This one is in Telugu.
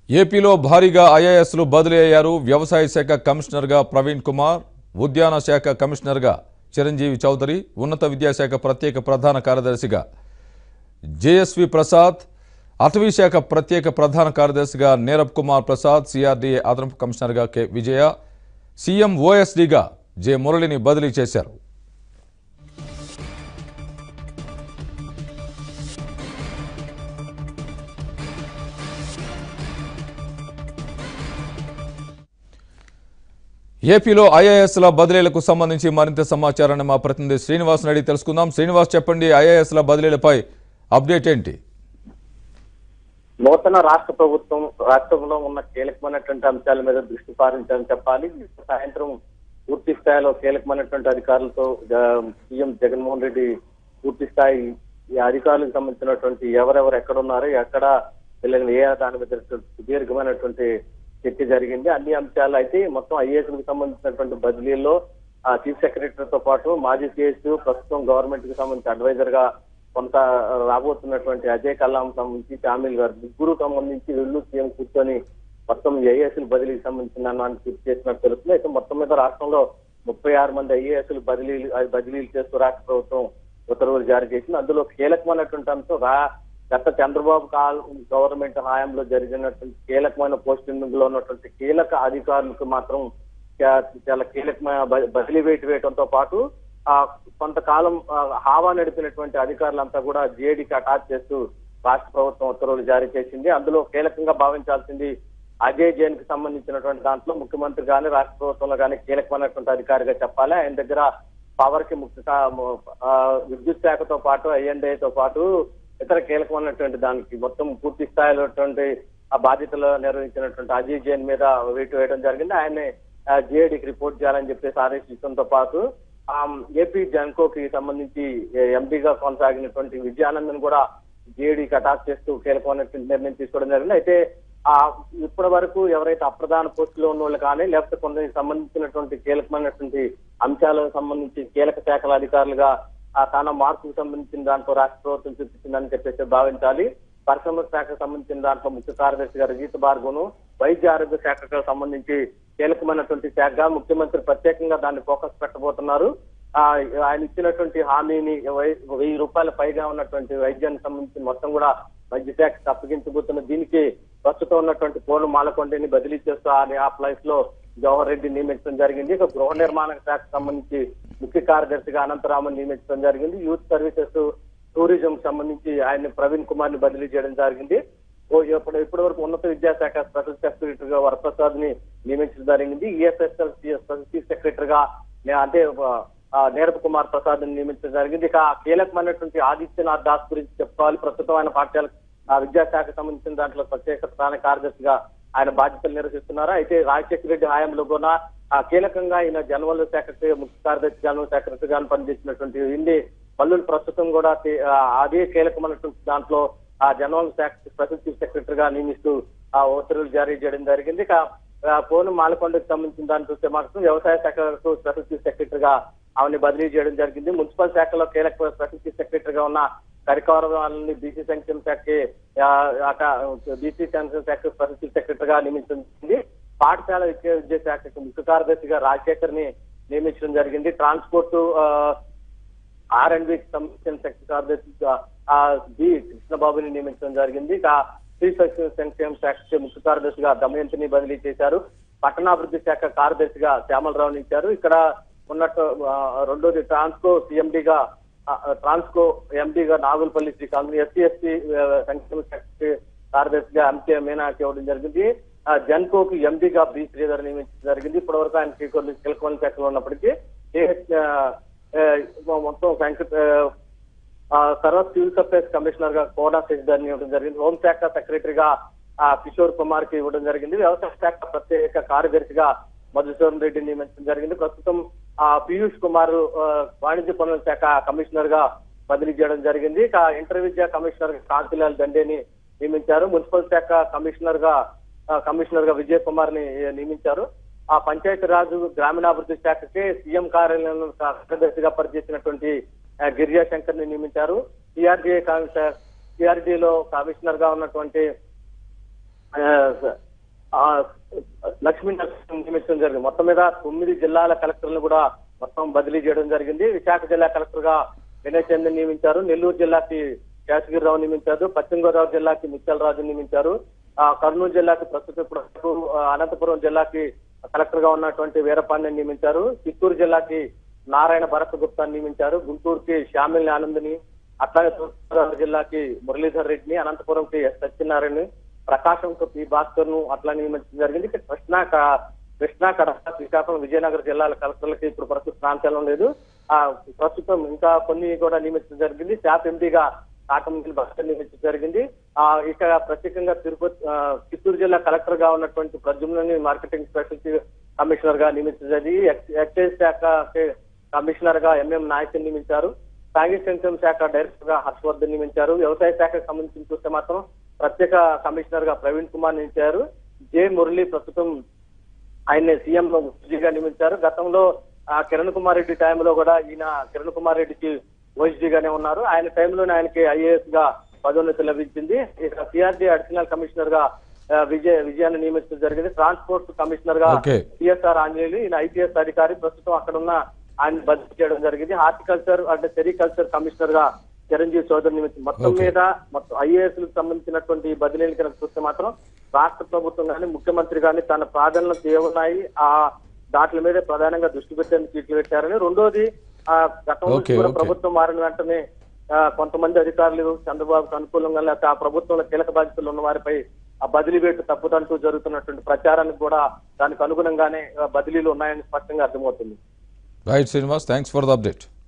ఏపీలో భారీగా ఐఏఎస్లు బదిలీ అయ్యారు వ్యవసాయ శాఖ కమిషనర్గా ప్రవీణ్ కుమార్ ఉద్యాన శాఖ కమిషనర్గా చిరంజీవి చౌదరి ఉన్నత విద్యాశాఖ ప్రత్యేక ప్రధాన కార్యదర్శిగా జేఎస్వి ప్రసాద్ అటవీ శాఖ ప్రత్యేక ప్రధాన కార్యదర్శిగా నీరబ్ కుమార్ ప్రసాద్ సిఆర్డీఏ అదనపు కమిషనర్గా కె విజయ సీఎం ఓఎస్డీగా జె మురళిని బదిలీ చేశారు ఏపీలో ఐఏఎస్ల బదిలీలకు సంబంధించి మరింత సమాచారాన్ని మా ప్రతినిధి శ్రీనివాస్ అడిగి తెలుసుకుందాం శ్రీనివాస్ చెప్పండి ఐఏఎస్ల బదిలీలపై అప్డేట్ ఏంటి నూతన రాష్ట్ర ప్రభుత్వం రాష్ట్రంలో ఉన్న కీలకమైనటువంటి అంశాల మీద దృష్టి సారించాలని చెప్పాలి సాయంత్రం పూర్తి స్థాయిలో కీలకమైనటువంటి అధికారులతో జ- సీఎం జగన్మోహన్ రెడ్డి పూర్తి స్థాయి ఈ అధికారులకు సంబంధించినటువంటి ఎవరెవరు ఎక్కడ ఉన్నారు ఎక్కడ వీళ్ళని ఏ దాని మీద సుదీర్ఘమైనటువంటి చర్చ జరిగింది అన్ని అంశాలు అయితే మొత్తం ఐఏఎస్ కు సంబంధించినటువంటి బదిలీల్లో ఆ చీఫ్ సెక్రటరీతో పాటు మాజీ సిఎస్ ప్రస్తుతం గవర్నమెంట్ కి సంబంధించి అడ్వైజర్ గా కొంత రాబోతున్నటువంటి అజయ్ కల్లాం సంబంధించి చామిల్ గారు ముగ్గురు సంబంధించి వీళ్ళు సీఎం కూర్చొని మొత్తం ఐఏఎస్లు బదిలీకి సంబంధించిన అన్నాన్ని పూర్తి చేసినట్టు తెలుస్తుంది అయితే మొత్తం మీద రాష్ట్రంలో ముప్పై ఆరు మంది ఐఏఎస్లు బదిలీలు బదిలీలు చేస్తూ రాష్ట్ర ప్రభుత్వం ఉత్తర్వులు జారీ చేసింది అందులో కీలకమైనటువంటి అంశం రా గత చంద్రబాబు కాల్ గవర్నమెంట్ హయాంలో జరిగినటువంటి కీలకమైన పోస్టింగ్ లో ఉన్నటువంటి కీలక అధికారులకు మాత్రం చా- చాలా కీలకమైన బ- బదిలీ వేటు వేయడంతో పాటు ఆ కొంతకాలం ఆ, హావా నడిపినటువంటి అధికారులంతా కూడా జేడీకి అటాచ్ చేస్తూ రాష్ట్ర ప్రభుత్వం ఉత్తర్వులు జారీ చేసింది అందులో కీలకంగా భావించాల్సింది అజయ్ జైన్ కి సంబంధించినటువంటి దాంట్లో ముఖ్యమంత్రి గాని రాష్ట్ర ప్రభుత్వంలో గాని కీలకమైనటువంటి అధికారిగా చెప్పాలి ఆయన దగ్గర పవర్ కి ముఖ్య కా- ము- ఆ, విద్యుత్ శాఖతో పాటు ఐఎన్డీఏతో పాటు ఇతర కీలకమైనటువంటి దానికి మొత్తం పూర్తి స్థాయిలో ఆ బాధ్యతలు నిర్వహించినటువంటి అజయ్ జైన్ మీద వేటు వేయడం జరిగింది ఆయన్ని జేఏడీకి రిపోర్ట్ చేయాలని చెప్పేసి ఆదేశించడంతో పాటు ఆ, ఏపీ జన్కోకి సంబంధించి ఎంపీగా కొనసాగినటువంటి విజయానందన్ కూడా జేడీకి అటాచ్ చేస్తూ కీలకమైనటువంటి నిర్ణయం తీసుకోవడం జరిగింది అయితే ఆ ఇప్పటి వరకు ఎవరైతే అప్రధాన పోస్టులో ఉన్న వాళ్ళు కానీ లేకపోతే కొంత సంబంధించినటువంటి కీలకమైనటువంటి అంశాలకు సంబంధించి కీలక శాఖల అధికారులుగా ఆ తన మార్పుకు సంబంధించిన దాంట్లో రాష్ట్ర ప్రభుత్వం చూపించిందని చెప్పేసి భావించాలి పరిశ్రమల శాఖకు సంబంధించిన దాంట్లో ముఖ్య కార్యదర్శిగా రజిత్ భార్గవను వైద్య ఆరోగ్య శాఖకు సంబంధించి కీలకమైనటువంటి శాఖగా ముఖ్యమంత్రి ప్రత్యేకంగా దాన్ని ఫోకస్ పెట్టబోతున్నారు ఆ ఆయన ఇచ్చినటువంటి హామీని వై- వెయ్యి రూపాయల పైగా ఉన్నటువంటి వైద్యానికి సంబంధించి మొత్తం కూడా వైద్య శాఖకు అప్పగించబోతున్న దీనికి ప్రస్తుతం ఉన్నటువంటి పోను మాలకొండని బదిలీ చేస్తూ ఆ ఆ ప్లేస్ లో జవహర్ రెడ్డి నియమించడం జరిగింది ఇక గృహ నిర్మాణ శాఖకు సంబంధించి ముఖ్య కార్యదర్శిగా అనంతరామన్ నియమించడం జరిగింది యూత్ సర్వీసెస్ టూరిజం సంబంధించి ఆయన ప్రవీణ్ కుమార్ ని బదిలీ చేయడం జరిగింది ఓ ఇప్పుడు ఇప్పటి వరకు ఉన్నత విద్యాశాఖ స్పెషల్ సెక్రటరీగా వరప్రసాద్ ని నియమించడం జరిగింది ఈఎస్ఎస్ఎల్ చీఫ్ సెక్రటరీగా నే- అంటే ఆ, నీరబ్ కుమార్ ప్రసాద్ ని నియమించడం జరిగింది ఇక కీలకమైనటువంటి ఆదిత్యనాథ్ దాస్ గురించి చెప్పుకోవాలి ప్రస్తుతం ఆయన పాఠశాల ఆ విద్యాశాఖకు సంబంధించిన దాంట్లో ప్రత్యేక ప్రధాన కార్యదర్శిగా ఆయన బాధ్యతలు నిర్వహిస్తున్నారు అయితే రాజశేఖర రెడ్డి హయాంలో కూడా ఆ కీలకంగా ఆయన జనవల్ శాఖకి ముఖ్య కార్యదర్శి జనవల్ సెక్రటరీగా పనిచేసినటువంటి ఇన్ని పల్లులు ప్రస్తుతం కూడా తే- ఆ, అదే కీలకమైనటువంటి దాంట్లో ఆ జనరల్ శాఖ స్పెషల్ చీఫ్ సెక్రటరీగా నియమిస్తూ ఆ ఉత్తర్వులు జారీ చేయడం జరిగింది ఇక ఆ, పోను మాలకొండకు సంబంధించిన దాన్ని చూస్తే మాత్రం వ్యవసాయ శాఖకు స్పెషల్ చీఫ్ సెక్రటరీగా ఆమెని బదిలీ చేయడం జరిగింది మున్సిపల్ శాఖలో కీలక స్పెషల్ చీఫ్ సెక్రటరీగా ఉన్న కరికారాలని బీసీ సంక్షేమ శాఖకి బీసీ సంక్షేమ శాఖ స్పెషల్ చీఫ్ సెక్రటరీగా నియమించడం జరిగింది పాఠశాల విద్యా విద్యా శాఖకు ముఖ్య కార్యదర్శిగా రాజశేఖర్ ని నియమించడం జరిగింది ట్రాన్స్పోర్ట్ ఆర్ అండ్ బికి సంబంధించిన శక్తి కార్యదర్శిగా ఆ, బి కృష్ణబాబుని నియమించడం జరిగింది ఇక శ్రీ శక్తి సంక్షేమ శాఖకి ముఖ్య కార్యదర్శిగా దమయంతిని బదిలీ చేశారు పట్టణాభివృద్ధి శాఖ కార్యదర్శిగా శ్యామలరావుని ఇచ్చారు ఇక్కడ ఉన్నట్టు ఆ, రెండోది ట్రాన్స్కో సిఎండిగా ట్రాన్స్కో ఎండిగా నాగులపల్లి శ్రీకాంత్ ఎస్సీ ఎస్టీ సంక్షేమ శాఖకి కార్యదర్శిగా ఎంకే మీనాకి ఇవ్వడం జరిగింది ఆ, జన్కోకి ఎండిగా బి శ్రీధర్ నియమించడం జరిగింది ఇప్పటి వరకు ఆయన కొన్ని కీలకమైన శాఖలో ఉన్నప్పటికీ ఏ- ఆ, ఆ, మొత్తం వెంకట ఆ, తర్వాత సివిల్ సప్లైస్ కమిషనర్ గా కోడా శశిధర్ ఇవ్వడం జరిగింది హోంశాఖ సెక్రటరీగా ఆ, కిషోర్ కుమార్ కి ఇవ్వడం జరిగింది వ్యవసాయ శాఖ ప్రత్యేక కార్యదర్శిగా మధుసూదన్ రెడ్డి నియమించడం జరిగింది ప్రస్తుతం ఆ పీయూష్ కుమార్ ఆ, వాణిజ్య పనుల శాఖ కమిషనర్ గా బదిలీ చేయడం జరిగింది ఇక ఇంటర్ విద్యా కమిషనర్ కాంతిలాల్ దండేని నియమించారు మున్సిపల్ శాఖ కమిషనర్ గా ఆ, కమిషనర్ గా విజయ్ కుమార్ ని నియమించారు ఆ పంచాయతీ రాజు గ్రామీణాభివృద్ధి శాఖకి సీఎం కార్యాలయంలో కార్యదర్శిగా పనిచేసినటువంటి ఆ, గిరిజా శంకర్ ని నియమించారు సిఆర్డీఏ సిఆర్డీలో కమిషనర్ గా ఉన్నటువంటి ఆ, లక్ష్మీ నరసింహన్ నియమించడం జరిగింది మొత్తం మీద తొమ్మిది జిల్లాల కలెక్టర్లను కూడా మొత్తం బదిలీ చేయడం జరిగింది విశాఖ జిల్లా కలెక్టర్ గా వినయ్ చందన్ నియమించారు నెల్లూరు జిల్లాకి కేశగిరిరావు నియమించారు పశ్చిమ గోదావరి జిల్లాకి ముత్యాల రాజు నియమించారు ఆ, కర్నూలు జిల్లాకి ప్రస్తుతం ఇప్పుడు వరకు, ఆ, అనంతపురం జిల్లాకి కలెక్టర్ గా ఉన్నటువంటి వీరపాండ్యని నియమించారు చిత్తూరు జిల్లాకి నారాయణ భరత్ గుప్తా నియమించారు గుంటూరుకి శ్యామిల్ ఆనంద్ని అట్లాగే తూర్పుగోదావరి జిల్లాకి మురళీధర్ రెడ్డిని అనంతపురంకి ఎస్ సత్యనారాయణ ప్రకాశంకు పి భాస్కర్ ను అట్లా నియమించడం జరిగింది ఇక కృష్ణా క- కృష్ణా కడప శ్రీకాకుళం విజయనగరం జిల్లాల కలెక్టర్లకి ఇప్పుడు ప్రస్తుతం ప్రాంతాల్లో లేదు ఆ ప్రస్తుతం ఇంకా కొన్ని కూడా నియమించడం జరిగింది శాప్ ఎంపీగా కాకమిల్లి భాస్కర్ నియమించడం జరిగింది ఆ ఇక ప్రత్యేకంగా తిరుపతి ఆ, చిత్తూరు జిల్లా కలెక్టర్ గా ఉన్నటువంటి ప్రజుమ్ని మార్కెటింగ్ స్పెషల్ కమిషనర్ గా నియమించడం జరిగింది ఎక్స్- ఎక్సైజ్ శాఖ కమిషనర్ గా ఎంఎం నాయక్ నియమించారు సాంఘిక సంక్షేమ శాఖ డైరెక్టర్ గా హర్షవర్ధన్ నియమించారు వ్యవసాయ శాఖకు సంబంధించి చూస్తే మాత్రం ప్రత్యేక కమిషనర్ గా ప్రవీణ్ కుమార్ నియమించారు జె మురళి ప్రస్తుతం ఆయన్ని సీఎం గా నియమించారు గతంలో ఆ, కిరణ్ కుమార్ రెడ్డి టైంలో కూడా ఈయన కిరణ్ కుమార్ రెడ్డికి OSD గానే ఉన్నారు ఆయన టైంలోనే ఆయనకి ఐఏఎస్ గా పదోన్నతి లభించింది ఇక సిఆర్డీ అడిషనల్ కమిషనర్ గా ఆ, విజయ విజయాన్ని నియమించడం జరిగింది ట్రాన్స్పోర్ట్ కమిషనర్ గా Okay. సిఎస్ఆర్ ఆంజనేయులు ఈయన ఐపీఎస్ అధికారి ప్రస్తుతం అక్కడ ఉన్న ఆయన బదిలీ చేయడం జరిగింది హార్టికల్చర్ అంటే సెరికల్చర్ కమిషనర్ గా చిరంజీవి చౌదరి నియమించింది మొత్తం Okay. మీద మొత్తం ఐఏఎస్ లకు సంబంధించినటువంటి ఈ బదిలీలు కనుక చూస్తే మాత్రం రాష్ట్ర ప్రభుత్వం కానీ ముఖ్యమంత్రి కానీ తన ప్రాధాన్యత ఏమున్నాయి ఆ దాట్ల మీద ప్రధానంగా దృష్టి పెట్టేందుకు ఇట్లు పెట్టారని రెండోది ఆ గతం నుంచి Okay, కూడా okay. ప్రభుత్వం మారిన వెంటనే ఆ, కొంతమంది అధికారులు చంద్రబాబుకు అనుకూలంగా లేకపోతే ఆ ప్రభుత్వంలో కీలక బాధ్యతలు ఉన్న వారిపై ఆ బదిలీ వేటు తప్పుదంటూ జరుగుతున్నటువంటి ప్రచారానికి కూడా దానికి అనుగుణంగానే ఆ, బదిలీలు ఉన్నాయని స్పష్టంగా అర్థమవుతుంది right Srinivas thanks for the update